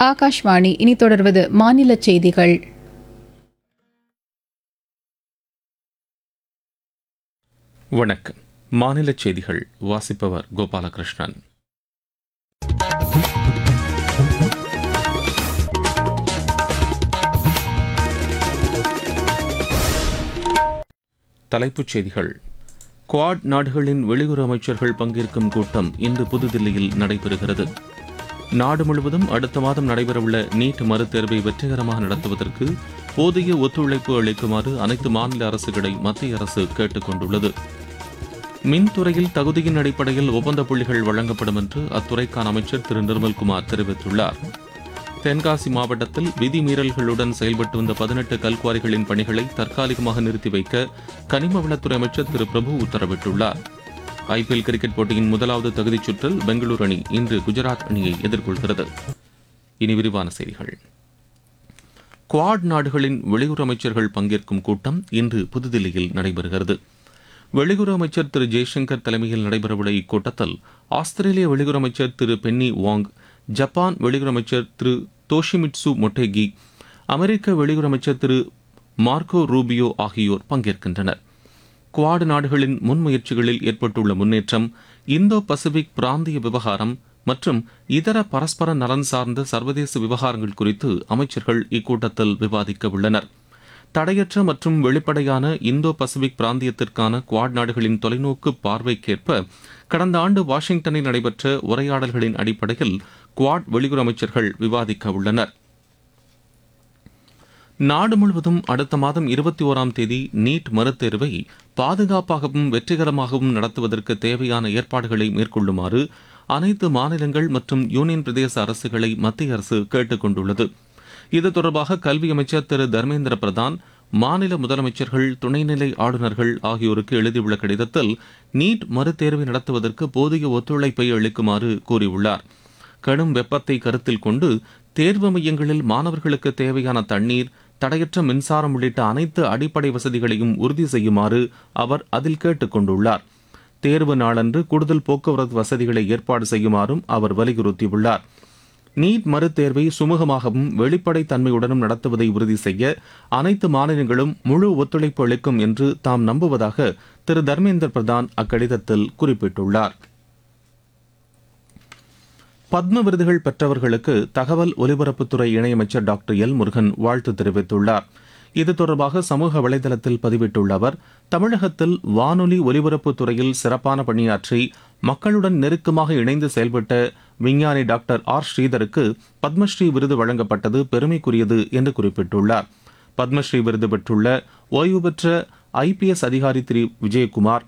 ஆகாஷ்வாணி இனி தொடர்வது மாநில செய்திகள் வணக்கம் மாநில செய்திகள் வாசிப்பவர் கோபாலகிருஷ்ணன் தலைப்புச் செய்திகள் குவாட் நாடுகளின் வெளியுறவு அமைச்சர்கள் பங்கேற்கும் கூட்டம் இன்று புதுதில்லியில் நடைபெறுகிறது நாடு முழுவதும் அடுத்த மாதம் நடைபெறவுள்ள நீட் மறுதேர்வை வெற்றிகரமாக நடத்துவதற்கு போதிய ஒத்துழைப்பு அளிக்குமாறு அனைத்து மாநில அரசுகளை மத்திய அரசு கேட்டுக் கொண்டுள்ளது மின்துறையில் தகுதியின் அடிப்படையில் ஒப்பந்த புள்ளிகள் வழங்கப்படும் என்று அத்துறைக்கான அமைச்சர் திரு நிர்மல்குமார் தெரிவித்துள்ளார் தென்காசி மாவட்டத்தில் விதிமீறல்களுடன் செயல்பட்டு வந்த பதினெட்டு கல்குவாரிகளின் பணிகளை தற்காலிகமாக நிறுத்தி வைக்க கனிம வளத்துறை அமைச்சர் திரு பிரபு உத்தரவிட்டுள்ளார் ஐபிஎல் கிரிக்கெட் போட்டியின் முதலாவது தகுதிச் சுற்றில் பெங்களூரு அணி இன்று குஜராத் அணியை எதிர்கொள்கிறது இனி விரிவான செய்திகள் குவாட் நாடுகளின் வெளியுறவு அமைச்சர்கள் பங்கேற்கும் கூட்டம் இன்று புதுதில்லியில் நடைபெறுகிறது வெளியுறவு அமைச்சர் திரு ஜெய்சங்கர் தலைமையில் நடைபெறவுள்ள இக்கூட்டத்தில் ஆஸ்திரேலிய வெளியுறவு அமைச்சர் திரு பென்னி வாங் ஜப்பான் வெளியுறவு அமைச்சர் திரு தோஷிமிட்சு மொட்டேகி அமெரிக்க வெளியுறவு அமைச்சர் திரு மார்க்கோ ரூபியோ ஆகியோர் பங்கேற்கின்றனர் குவாடு நாடுகளின் முன்முயற்சிகளில் ஏற்பட்டுள்ள முன்னேற்றம் இந்தோ பசிபிக் பிராந்திய விவகாரம் மற்றும் இதர பரஸ்பர நலன் சார்ந்த சர்வதேச விவகாரங்கள் குறித்து அமைச்சர்கள் இக்கூட்டத்தில் விவாதிக்க உள்ளனர் தடையற்ற மற்றும் வெளிப்படையான இந்தோ பசிபிக் பிராந்தியத்திற்கான குவாட் நாடுகளின் தொலைநோக்கு பார்வைக்கேற்ப கடந்த ஆண்டு வாஷிங்டனில் நடைபெற்ற உரையாடல்களின் அடிப்படையில் குவாட் வெளியுறவு அமைச்சர்கள் விவாதிக்க உள்ளனர் நாடு முழுவதும் அடுத்த மாதம் இருபத்தி ஓராம் தேதி நீட் மறுதேர்வை பாதுகாப்பாகவும் வெற்றிகரமாகவும் நடத்துவதற்கு தேவையான ஏற்பாடுகளை மேற்கொள்ளுமாறு அனைத்து மாநிலங்கள் மற்றும் யூனியன் பிரதேச அரசுகளை மத்திய அரசு கேட்டுக் கொண்டுள்ளது இது தொடர்பாக கல்வி அமைச்சர் திரு தர்மேந்திர பிரதான் மாநில முதலமைச்சர்கள் துணைநிலை ஆளுநர்கள் ஆகியோருக்கு எழுதியுள்ள கடிதத்தில் நீட் மறுதேர்வை நடத்துவதற்கு போதிய ஒத்துழைப்பை அளிக்குமாறு கூறியுள்ளார் கடும் வெப்பத்தை கருத்தில் கொண்டு தேர்வு மையங்களில் மாணவர்களுக்கு தேவையான தண்ணீர் தடையற்ற மின்சாரம் உள்ளிட்ட அனைத்து அடிப்படை வசதிகளையும் உறுதி செய்யுமாறு அவர் அதில் கேட்டுக் கொண்டுள்ளார் தேர்வு நாளன்று கூடுதல் போக்குவரத்து வசதிகளை ஏற்பாடு செய்யுமாறும் அவர் வலியுறுத்தியுள்ளார் நீட் மறுதேர்வை சுமூகமாகவும் வெளிப்படை தன்மையுடனும் நடத்துவதை உறுதி செய்ய அனைத்து மாநிலங்களும் முழு ஒத்துழைப்பு அளிக்கும் என்று தாம் நம்புவதாக திரு தர்மேந்திர பிரதான் அக்கடிதத்தில் குறிப்பிட்டுள்ளார் பத்ம விருதுகள் பெற்றவர்களுக்கு தகவல் ஒலிபரப்புத்துறை இணையமைச்சர் டாக்டர் எல் முருகன் வாழ்த்து தெரிவித்துள்ளார் இது தொடர்பாக சமூக வலைதளத்தில் பதிவிட்டுள்ள அவர் தமிழகத்தில் வானொலி ஒலிபரப்பு துறையில் சிறப்பான பணியாற்றி மக்களுடன் நெருக்கமாக இணைந்து செயல்பட்ட விஞ்ஞானி டாக்டர் ஆர் ஸ்ரீதருக்கு பத்மஸ்ரீ விருது வழங்கப்பட்டது பெருமைக்குரியது என்று குறிப்பிட்டுள்ளார் பத்மஸ்ரீ விருது பெற்றுள்ள ஓய்வு பெற்ற ஐபிஎஸ் அதிகாரி திரு விஜயகுமார்